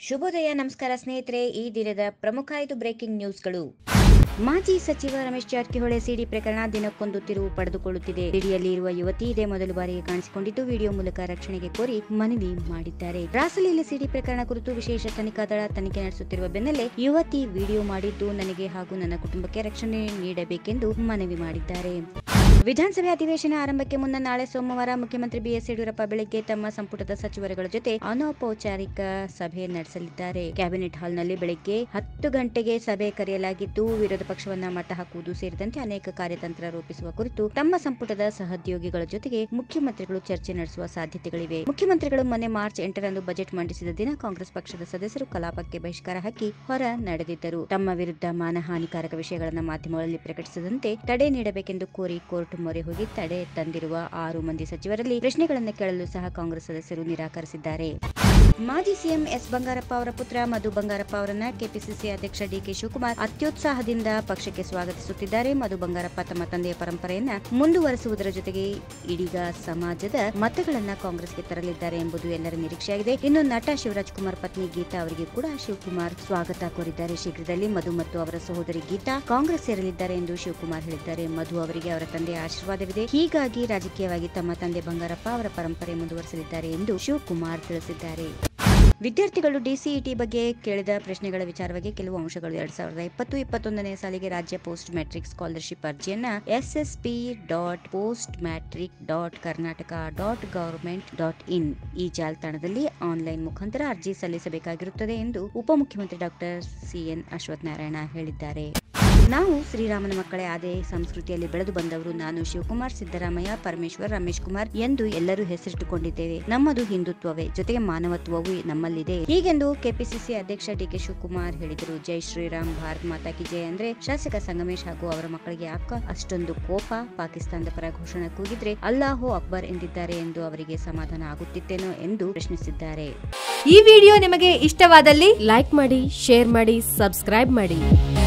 ಶುಭೋದಯ ನಮಸ್ಕಾರ ಸ್ನೇಹಿತರೆ ಈ ದಿನದ ಪ್ರಮುಖ ಐದು ಬ್ರೇಕಿಂಗ್ ನ್ಯೂಸ್ಗಳು ಮಾಜಿ ಸಚಿವ ರಮೇಶ್ ಜಾರಕಿಹೊಳಿ ಸಿಡಿ ಪ್ರಕರಣ ದಿನಕ್ಕೊಂದು ತಿರುವು ಪಡೆದುಕೊಳ್ಳುತ್ತಿದೆ ಸಿಡಿಯಲ್ಲಿ ಇರುವ ಯುವತಿ ಇದೇ ಮೊದಲ ಬಾರಿಗೆ ಕಾಣಿಸಿಕೊಂಡಿದ್ದು ವಿಡಿಯೋ ಮೂಲಕ ರಕ್ಷಣೆಗೆ ಕೋರಿ ಮನವಿ ಮಾಡಿದ್ದಾರೆ ರಾಸಲೀಲೆ ಸಿಡಿ ಪ್ರಕರಣ ಕುರಿತು ವಿಶೇಷ ತನಿಖಾ ದಳ ತನಿಖೆ ನಡೆಸುತ್ತಿರುವ ಬೆನ್ನಲ್ಲೇ ಯುವತಿ ವಿಡಿಯೋ ಮಾಡಿದ್ದು ನನಗೆ ಹಾಗೂ ನನ್ನ ಕುಟುಂಬಕ್ಕೆ ರಕ್ಷಣೆ ನೀಡಬೇಕೆಂದು ಮನವಿ ಮಾಡಿದ್ದಾರೆ ವಿಧಾನಸಭೆ ಅಧಿವೇಶನ ಆರಂಭಕ್ಕೆ ಮುನ್ನ ನಾಳೆ ಸೋಮವಾರ ಮುಖ್ಯಮಂತ್ರಿ ಬಿಎಸ್ ಯಡಿಯೂರಪ್ಪ ಬೆಳಗ್ಗೆ ತಮ್ಮ ಸಂಪುಟದ ಸಚಿವರುಗಳ ಜೊತೆ ಅನೌಪಚಾರಿಕ ಸಭೆ ನಡೆಸಲಿದ್ದಾರೆ ಕ್ಯಾಬಿನೆಟ್ ಹಾಲ್ನಲ್ಲಿ ಬೆಳಗ್ಗೆ ಹತ್ತು ಗಂಟೆಗೆ ಸಭೆ ಕರೆಯಲಾಗಿದ್ದು ವಿರೋಧ ಪಕ್ಷವನ್ನ ಮಟ್ಟ ಹಾಕುವುದು ಸೇರಿದಂತೆ ಅನೇಕ ಕಾರ್ಯತಂತ್ರ ರೂಪಿಸುವ ಕುರಿತು ತಮ್ಮ ಸಂಪುಟದ ಸಹೋದ್ಯೋಗಿಗಳ ಜೊತೆಗೆ ಮುಖ್ಯಮಂತ್ರಿಗಳು ಚರ್ಚೆ ನಡೆಸುವ ಸಾಧ್ಯತೆಗಳಿವೆ ಮುಖ್ಯಮಂತ್ರಿಗಳು ಮೊನ್ನೆ ಮಾರ್ಚ್ ಎಂಟರಂದು ಬಜೆಟ್ ಮಂಡಿಸಿದ ದಿನ ಕಾಂಗ್ರೆಸ್ ಪಕ್ಷದ ಸದಸ್ಯರು ಕಲಾಪಕ್ಕೆ ಬಹಿಷ್ಕಾರ ಹಾಕಿ ಹೊರ ನಡೆದಿದ್ದರು ತಮ್ಮ ವಿರುದ್ಧ ಮಾನಹಾನಿಕಾರಕ ವಿಷಯಗಳನ್ನು ಮಾಧ್ಯಮಗಳಲ್ಲಿ ಪ್ರಕಟಿಸದಂತೆ ತಡೆ ನೀಡಬೇಕೆಂದು ಕೋರಿ ಕೋರ್ಟ್ ಮೊರೆ ಹೋಗಿ ತಡೆ ತಂದಿರುವ ಆರು ಮಂದಿ ಸಚಿವರಲ್ಲಿ ಪ್ರಶ್ನೆಗಳನ್ನು ಕೇಳಲು ಸಹ ಕಾಂಗ್ರೆಸ್ ಸದಸ್ಯರು ನಿರಾಕರಿಸಿದ್ದಾರೆ ಮಾಜಿ ಸಿಎಂ ಎಸ್ ಬಂಗಾರಪ್ಪ ಅವರ ಪುತ್ರ ಮಧು ಬಂಗಾರಪ್ಪ ಅವರನ್ನ ಕೆಪಿಸಿಸಿ ಅಧ್ಯಕ್ಷ ಡಿಕೆ ಶಿವಕುಮಾರ್ ಅತ್ಯುತ್ಸಾಹದಿಂದ ಪಕ್ಷಕ್ಕೆ ಸ್ವಾಗತಿಸುತ್ತಿದ್ದಾರೆ ಮಧು ಬಂಗಾರಪ್ಪ ತಮ್ಮ ತಂದೆಯ ಪರಂಪರೆಯನ್ನ ಮುಂದುವರೆಸುವುದರ ಜೊತೆಗೆ ಇದೀಗ ಸಮಾಜದ ಮತಗಳನ್ನ ಕಾಂಗ್ರೆಸ್ಗೆ ತರಲಿದ್ದಾರೆ ಎಂಬುದು ಎಲ್ಲರ ನಿರೀಕ್ಷೆಯಾಗಿದೆ ಇನ್ನು ನಟ ಶಿವರಾಜ್ ಕುಮಾರ್ ಪತ್ನಿ ಗೀತಾ ಅವರಿಗೆ ಕೂಡ ಶಿವಕುಮಾರ್ ಸ್ವಾಗತ ಕೋರಿದ್ದಾರೆ ಶೀಘ್ರದಲ್ಲಿ ಮಧು ಮತ್ತು ಅವರ ಸಹೋದರಿ ಗೀತಾ ಕಾಂಗ್ರೆಸ್ ಸೇರಲಿದ್ದಾರೆ ಎಂದು ಶಿವಕುಮಾರ್ ಹೇಳಿದ್ದಾರೆ ಮಧು ಅವರಿಗೆ ಅವರ ತಂದೆಯ ಆಶೀರ್ವಾದವಿದೆ ಹೀಗಾಗಿ ರಾಜಕೀಯವಾಗಿ ತಮ್ಮ ತಂದೆ ಬಂಗಾರಪ್ಪ ಅವರ ಪರಂಪರೆ ಮುಂದುವರೆಸಲಿದ್ದಾರೆ ಎಂದು ಶಿವಕುಮಾರ್ ತಿಳಿಸಿದ್ದಾರೆ ವಿದ್ಯಾರ್ಥಿಗಳು ಡಿಸಿಇಟಿ ಬಗ್ಗೆ ಕೇಳಿದ ಪ್ರಶ್ನೆಗಳ ವಿಚಾರವಾಗಿ ಕೆಲವು ಅಂಶಗಳು ಎರಡ್ ಸಾವಿರದ ಇಪ್ಪತ್ತು ಇಪ್ಪತ್ತೊಂದನೇ ಸಾಲಿಗೆ ರಾಜ್ಯ ಪೋಸ್ಟ್ ಮ್ಯಾಟ್ರಿಕ್ ಸ್ಕಾಲರ್ಶಿಪ್ ಅರ್ಜಿಯನ್ನ SSP dot post matric dot Karnataka dot government dot in ಈ ಜಾಲತಾಣದಲ್ಲಿ ಆನ್ಲೈನ್ ಮುಖಾಂತರ ಅರ್ಜಿ ಸಲ್ಲಿಸಬೇಕಾಗಿರುತ್ತದೆ ಎಂದು ಉಪಮುಖ್ಯಮಂತ್ರಿ ಡಾಕ್ಟರ್ ಸಿಎನ್ ಅಶ್ವಥ್ ನಾರಾಯಣ ಹೇಳಿದ್ದಾರೆ ನಾವು ಶ್ರೀರಾಮನ ಮಕ್ಕಳೇ ಅದೇ ಸಂಸ್ಕೃತಿಯಲ್ಲಿ ಬೆಳೆದು ಬಂದವರು ನಾನು ಶಿವಕುಮಾರ್ ಸಿದ್ದರಾಮಯ್ಯ ಪರಮೇಶ್ವರ್ ರಮೇಶ್ ಕುಮಾರ್ ಎಂದು ಎಲ್ಲರೂ ಹೆಸರಿಟ್ಟುಕೊಂಡಿದ್ದೇವೆ ನಮ್ಮದು ಹಿಂದುತ್ವವೇ ಜೊತೆಗೆ ಮಾನವತ್ವವೂ ನಮ್ಮಲ್ಲಿದೆ ಹೀಗೆಂದು ಕೆಪಿಸಿಸಿ ಅಧ್ಯಕ್ಷ ಡಿಕೆ ಶಿವಕುಮಾರ್ ಹೇಳಿದರು ಜೈ ಶ್ರೀರಾಮ್ ಭಾರತ್ ಮಾತಾ ಕಿ ಜೈ ಅಂದ್ರೆ ಶಾಸಕ ಸಂಗಮೇಶ್ ಹಾಗೂ ಅವರ ಮಕ್ಕಳಿಗೆ ಯಾಕ ಅಷ್ಟೊಂದು ಕೋಪ ಪಾಕಿಸ್ತಾನದ ಪರ ಘೋಷಣೆ ಕೂಗಿದ್ರೆ ಅಲ್ಲಾಹೋ ಅಕ್ಬರ್ ಎಂದಿದ್ದಾರೆ ಎಂದು ಅವರಿಗೆ ಸಮಾಧಾನ ಆಗುತ್ತಿತ್ತೇನೋ ಎಂದು ಪ್ರಶ್ನಿಸಿದ್ದಾರೆ ಈ ವಿಡಿಯೋ ನಿಮಗೆ ಇಷ್ಟವಾದಲ್ಲಿ ಲೈಕ್ ಮಾಡಿ ಶೇರ್ ಮಾಡಿ ಸಬ್ಸ್ಕ್ರೈಬ್ ಮಾಡಿ